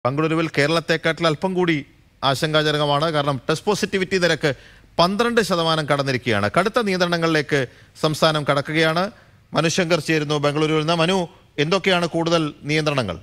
ബംഗളൂരുവിൽ കേരളത്തെക്കാട്ടിൽ അല്പം കൂടി ആശങ്കാജനകമാണ് കാരണം ടെസ്റ്റ് പോസിറ്റിവിറ്റി നിരക്ക് പന്ത്രണ്ട് ശതമാനം കടന്നിരിക്കുകയാണ് കടുത്ത നിയന്ത്രണങ്ങളിലേക്ക് സംസ്ഥാനം കടക്കുകയാണ് മനുശങ്കർ ചേരുന്നു ബംഗളൂരുവിൽ നിന്ന് മനു എന്തൊക്കെയാണ് കൂടുതൽ നിയന്ത്രണങ്ങൾ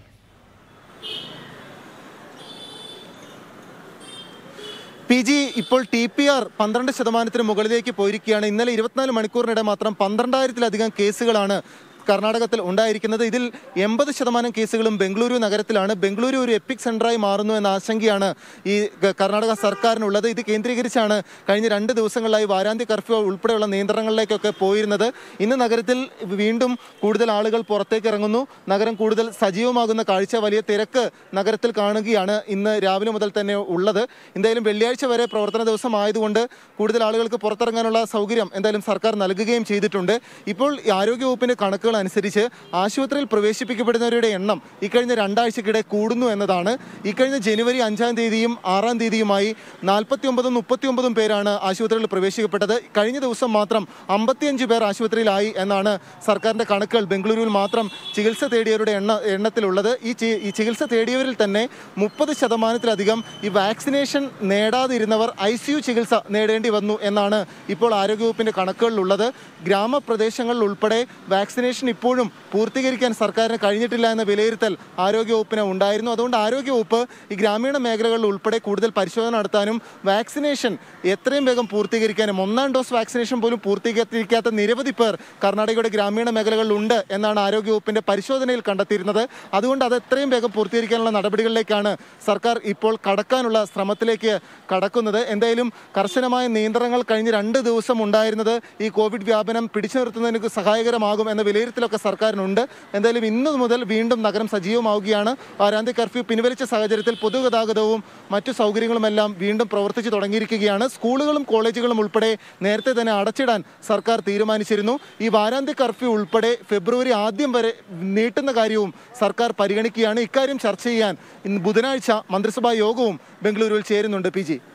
പി ജി ഇപ്പോൾ ടി പി ആർ പന്ത്രണ്ട് ശതമാനത്തിന് മുകളിലേക്ക് പോയിരിക്കുകയാണ് ഇന്നലെ ഇരുപത്തിനാല് മണിക്കൂറിനിടെ മാത്രം പന്ത്രണ്ടായിരത്തിലധികം കേസുകളാണ് കർണാടകത്തിൽ ഉണ്ടായിരിക്കുന്നത് ഇതിൽ എൺപത് ശതമാനം കേസുകളും ബംഗളൂരു നഗരത്തിലാണ് ബംഗളൂരു ഒരു എപ്പിക് സെന്ററായി മാറുന്നു എന്ന ആശങ്കയാണ് ഈ ക- കർണാടക സർക്കാരിനുള്ളത് ഇത് കേന്ദ്രീകരിച്ചാണ് കഴിഞ്ഞ രണ്ട് ദിവസങ്ങളിലായി വാരാന്ത്യ കർഫ്യൂ ഉൾപ്പെടെയുള്ള നിയന്ത്രണങ്ങളിലേക്കൊക്കെ പോയിരുന്നത് ഇന്ന് നഗരത്തിൽ വീണ്ടും കൂടുതൽ ആളുകൾ പുറത്തേക്ക് ഇറങ്ങുന്നു നഗരം കൂടുതൽ സജീവമാകുന്ന കാഴ്ച വലിയ തിരക്ക് നഗരത്തിൽ കാണുകയാണ് ഇന്ന് രാവിലെ മുതൽ തന്നെ ഉള്ളത് എന്തായാലും വെള്ളിയാഴ്ച വരെ പ്രവർത്തന ദിവസം ആയതുകൊണ്ട് കൂടുതൽ ആളുകൾക്ക് പുറത്തിറങ്ങാനുള്ള സൗകര്യം എന്തായാലും സർക്കാർ നൽകുകയും ചെയ്തിട്ടുണ്ട് ഇപ്പോൾ ഈ ആരോഗ്യവകുപ്പിന്റെ കണക്കുകൾ അനുസരിച്ച് ആശുപത്രിയിൽ പ്രവേശിപ്പിക്കപ്പെടുന്നവരുടെ എണ്ണം ഇക്കഴിഞ്ഞ രണ്ടാഴ്ചക്കിടെ കൂടുന്നു എന്നതാണ് ഇക്കഴിഞ്ഞ ജനുവരി അഞ്ചാം തീയതിയും ആറാം തീയതിയുമായി നാൽപ്പത്തി ഒമ്പതും മുപ്പത്തി ഒമ്പതും പേരാണ് ആശുപത്രിയിൽ പ്രവേശിക്കപ്പെട്ടത് കഴിഞ്ഞ ദിവസം മാത്രം അമ്പത്തിയഞ്ച് പേർ ആശുപത്രിയിലായി എന്നാണ് സർക്കാരിന്റെ കണക്കുകൾ ബംഗളൂരുവിൽ മാത്രം ചികിത്സ തേടിയവരുടെ എണ്ണ എണ്ണത്തിലുള്ളത് ഈ ചി- ഈ ചികിത്സ തേടിയവരിൽ തന്നെ മുപ്പത് ശതമാനത്തിലധികം ഈ വാക്സിനേഷൻ നേടാതിരുന്നവർ ഐ സി യു ചികിത്സ നേടേണ്ടി വന്നു എന്നാണ് ഇപ്പോൾ ആരോഗ്യവകുപ്പിന്റെ കണക്കുകളിലുള്ളത് ഗ്രാമപ്രദേശങ്ങളിൽ ഉൾപ്പെടെ വാക്സിനേഷൻ ഇപ്പോഴും പൂർത്തീകരിക്കാൻ സർക്കാരിന് കഴിഞ്ഞിട്ടില്ല എന്ന വിലയിരുത്തൽ ആരോഗ്യവകുപ്പിന് ഉണ്ടായിരുന്നു അതുകൊണ്ട് ആരോഗ്യവകുപ്പ് ഈ ഗ്രാമീണ മേഖലകളിൽ ഉൾപ്പെടെ കൂടുതൽ പരിശോധന നടത്താനും വാക്സിനേഷൻ എത്രയും വേഗം പൂർത്തീകരിക്കാനും ഒന്നാം ഡോസ് വാക്സിനേഷൻ പോലും പൂർത്തീകരിക്കാത്ത നിരവധി പേർ കർണാടകയുടെ ഗ്രാമീണ മേഖലകളിൽ ഉണ്ട് എന്നാണ് ആരോഗ്യവകുപ്പിന്റെ പരിശോധനയിൽ കണ്ടെത്തിയിരുന്നത് അതുകൊണ്ട് അത് എത്രയും വേഗം പൂർത്തീകരിക്കാനുള്ള നടപടികളിലേക്കാണ് സർക്കാർ ഇപ്പോൾ കടക്കാനുള്ള ശ്രമത്തിലേക്ക് കടക്കുന്നത് എന്തായാലും കർശനമായ നിയന്ത്രണങ്ങൾ കഴിഞ്ഞ രണ്ട് ദിവസം ഉണ്ടായിരുന്നത് ഈ കോവിഡ് വ്യാപനം പിടിച്ചു നിർത്തുന്നതിന് സഹായകരമാകും എന്ന വിലയിരുത്തലൊക്കെ സർക്കാരിനുണ്ട് എന്തായാലും ഇന്നു മുതൽ വീണ്ടും നഗരം സജീവമാവുകയാണ് വാരാന്ത്യ കർഫ്യൂ പിൻവലിച്ച സാഹചര്യത്തിൽ പൊതുഗതാഗതവും മറ്റു സൗകര്യങ്ങളുമെല്ലാം വീണ്ടും പ്രവർത്തിച്ചു തുടങ്ങിയിരിക്കുകയാണ് സ്കൂളുകളും കോളേജുകളും ഉൾപ്പെടെ നേരത്തെ തന്നെ അടച്ചിടാൻ സർക്കാർ തീരുമാനിച്ചിരുന്നു ഈ വാരാന്ത്യ കർഫ്യൂ ഉൾപ്പെടെ ഫെബ്രുവരി ആദ്യം വരെ നീട്ടുന്ന കാര്യവും സർക്കാർ പരിഗണിക്കുകയാണ് ഇക്കാര്യം ചർച്ച ചെയ്യാൻ ഇന്ന് ബുധനാഴ്ച മന്ത്രിസഭാ യോഗവും ബംഗളൂരുവിൽ ചേരുന്നുണ്ട് പി ജി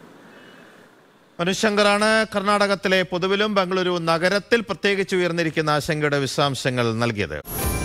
മനുശങ്കറാണ് കർണാടകത്തിലെ പൊതുവിലും ബംഗളൂരു നഗരത്തിൽ പ്രത്യേകിച്ച് ഉയർന്നിരിക്കുന്ന ആശങ്കയുടെ വിശദാംശങ്ങൾ നൽകിയത്